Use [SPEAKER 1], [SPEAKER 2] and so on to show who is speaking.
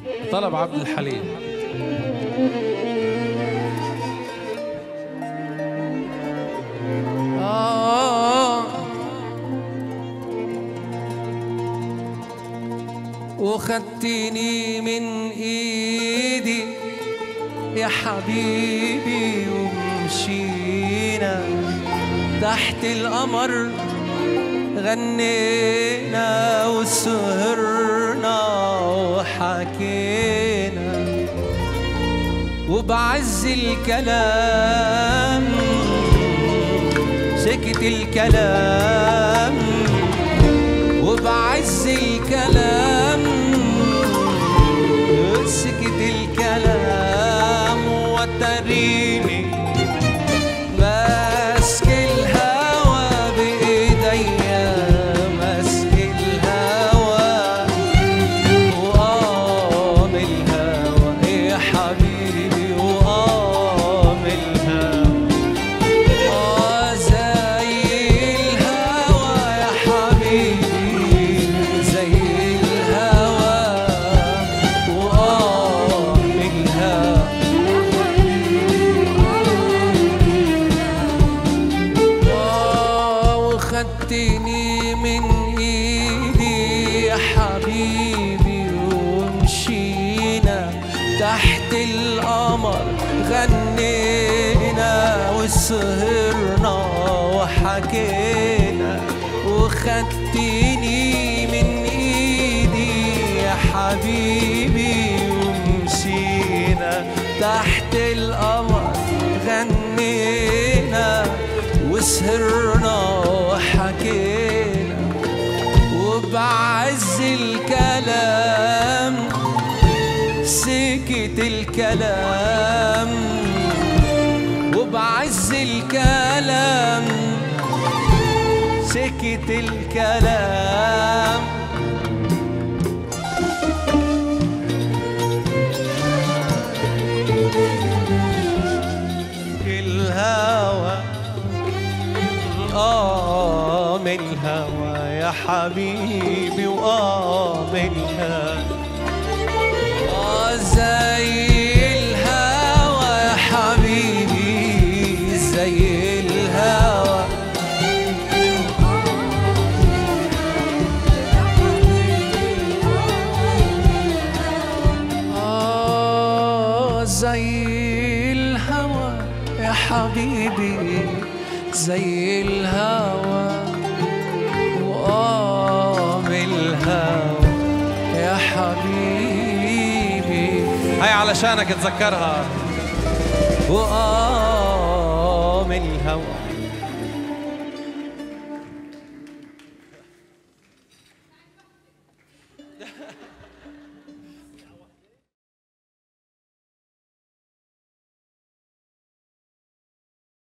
[SPEAKER 1] طلب عبد الحليم
[SPEAKER 2] آه وخدتني من ايدي يا حبيبي ومشينا تحت القمر غنينا وسهرنا وحكينا وبعز الكلام سكت الكلام وبعز الكلام سكت الكلام وتريني ماسك الهوى بإيديا ماسك الهوى وقام الهوى يا حبيبي وقام الهوى آه زي الهوى يا حبيبي زي الهوى وقام الهوى آه وخدتني من ايدي يا حبيبي ومشينا تحت القمر غنينا وسهرنا وحكينا وخدتني من ايدي يا حبيبي ومشينا تحت القمر غنينا وسهرنا وحكينا وبعز الكلام سكت الكلام وبعز الكلام سكت الكلام الهوى قام الهوى يا حبيبي وقام الهوى آه زي الهوى يا حبيبي زي الهوى آه زي الهوى يا حبيبي زي الهوى وقام الهوى يا حبيبي
[SPEAKER 1] هاي علشانك تذكرها
[SPEAKER 2] وقام الهوى